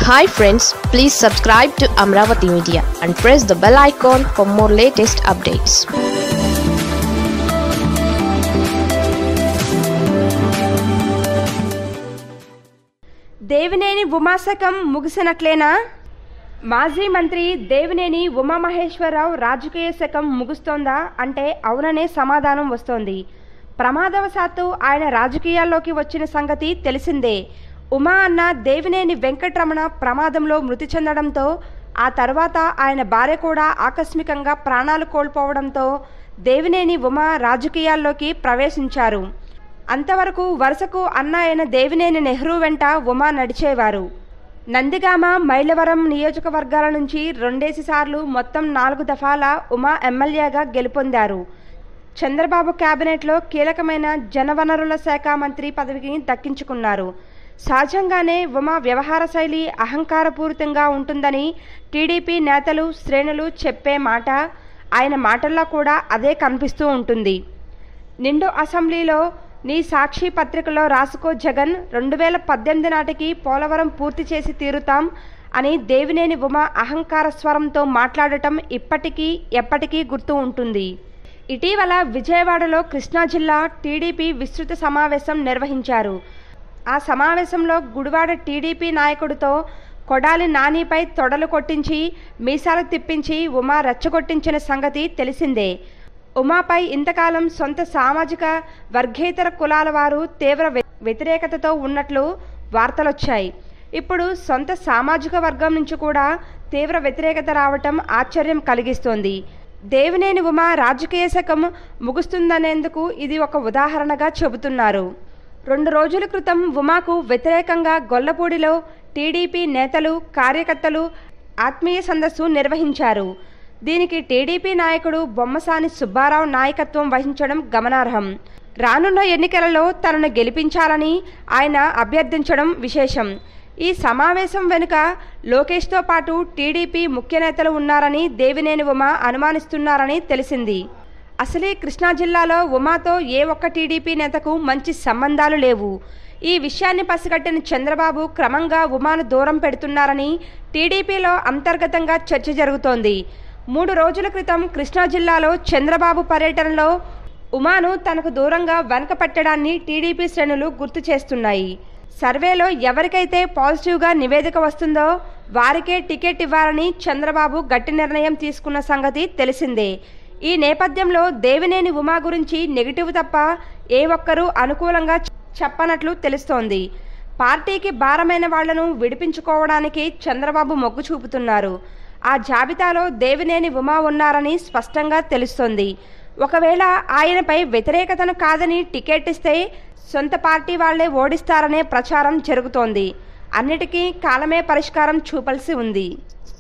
hi friends please subscribe to Amaravati media and press the bell icon for more latest updates Devineni ఉమాశకం ముగిసినట్లేనా మాజీ మంత్రి దేవినేని ఉమామహేశ్వరరావు రాజకీయ శకం ముగుస్తోందా అంటే అవుననే సమాధానం వస్తోంది ప్రమాదవశాత్తు ఆయన రాజకీయాల్లోకి వచ్చిన సంగతి తెలిసిందే ఉమా అన్న దేవినేని వెంకటరమణ ప్రమాదంలో మృతి చెందడంతో ఆ తర్వాత ఆయన భార్య కూడా ఆకస్మికంగా ప్రాణాలు కోల్పోవడంతో దేవినేని ఉమా రాజకీయాల్లోకి ప్రవేశించారు అంతవరకు వరుసకు అన్న అయిన దేవినేని నెహ్రూ వెంట ఉమా నడిచేవారు నందిగామ మైలవరం నియోజకవర్గాల నుంచి రెండేసి సార్లు మొత్తం నాలుగు దఫాల ఉమా ఎమ్మెల్యేగా గెలుపొందారు చంద్రబాబు కేబినెట్లో కీలకమైన జనవనరుల శాఖ మంత్రి పదవికి దక్కించుకున్నారు సహజంగానే ఉమా వ్యవహార శైలి అహంకారపూరితంగా ఉంటుందని టీడీపీ నేతలు శ్రేణులు చెప్పే మాట ఆయన మాటల్లో కూడా అదే కనిపిస్తూ ఉంటుంది నిండు అసెంబ్లీలో నీ సాక్షి పత్రికలో రాసుకో జగన్ రెండు వేల పద్దెనిమిది నాటికి పోలవరం పూర్తి చేసి తీరుతాం అని దేవినేని ఉమ అహంకార స్వరంతో మాట్లాడటం ఇప్పటికీ ఎప్పటికీ గుర్తు ఉంటుంది ఇటీవల విజయవాడలో కృష్ణా జిల్లా టీడీపీ విస్తృత సమావేశం నిర్వహించారు ఆ సమావేశంలో గుడివాడ టీడీపీ నాయకుడితో కొడాలి నానిపై తొడలు కొట్టించి మీసాలు తిప్పించి ఉమా రెచ్చగొట్టించిన సంగతి తెలిసిందే ఉమాపై ఇంతకాలం సొంత సామాజిక వర్గేతర కులాల వారు తీవ్ర వ్య- వ్యతిరేకతతో ఉన్నట్లు వార్తలొచ్చాయి ఇప్పుడు సొంత సామాజిక వర్గం నుంచి కూడా తీవ్ర వ్యతిరేకత రావటం ఆశ్చర్యం కలిగిస్తోంది దేవినేని ఉమా రాజకీయ శకం ముగుస్తుందనేందుకు ఇది ఒక ఉదాహరణగా చెబుతున్నారు రెండు రోజుల క్రితం ఉమాకు వ్యతిరేకంగా గొల్లపూడిలో టీడీపీ నేతలు కార్యకర్తలు ఆత్మీయ సదస్సు నిర్వహించారు దీనికి టీడీపీ నాయకుడు బొమ్మసాని సుబ్బారావు నాయకత్వం వహించడం గమనార్హం రానున్న ఎన్నికలలో తనను గెలిపించాలని ఆయన అభ్యర్థించడం విశేషం ఈ సమావేశం వెనుక లోకేష్తో పాటు టీడీపీ ముఖ్య నేతలు ఉన్నారని దేవినేని ఉమ అనుమానిస్తున్నారని తెలిసింది అసలే కృష్ణా జిల్లాలో ఉమాతో ఏ ఒక్క టీడీపీ నేతకు మంచి సంబంధాలు లేవు ఈ విషయాన్ని పసిగట్టిన చంద్రబాబు క్రమంగా ఉమాను దూరం పెడుతున్నారని టీడీపీలో అంతర్గతంగా చర్చ జరుగుతోంది మూడు రోజుల క్రితం కృష్ణా జిల్లాలో చంద్రబాబు పర్యటనలో ఉమాను తనకు దూరంగా వెనక పెట్టడాన్ని టీడీపీ శ్రేణులు గుర్తు చేస్తున్నాయి సర్వేలో ఎవరికైతే పాజిటివ్గా నివేదిక వస్తుందో వారికే టికెట్ ఇవ్వాలని చంద్రబాబు గట్టి నిర్ణయం తీసుకున్న సంగతి తెలిసిందే ఈ నేపథ్యంలో దేవినేని ఉమా గురించి నెగిటివ్ తప్ప ఏ ఒక్కరూ అనుకూలంగా చెప్పనట్లు తెలుస్తోంది పార్టీకి భారమైన వాళ్లను విడిపించుకోవడానికి చంద్రబాబు మొగ్గు చూపుతున్నారు ఆ జాబితాలో దేవినేని ఉమా ఉన్నారని స్పష్టంగా తెలుస్తోంది ఒకవేళ ఆయనపై వ్యతిరేకతను కాదని టికెట్ ఇస్తే సొంత పార్టీ వాళ్లే ఓడిస్తారనే ప్రచారం జరుగుతోంది అన్నిటికీ కాలమే పరిష్కారం చూపాల్సి ఉంది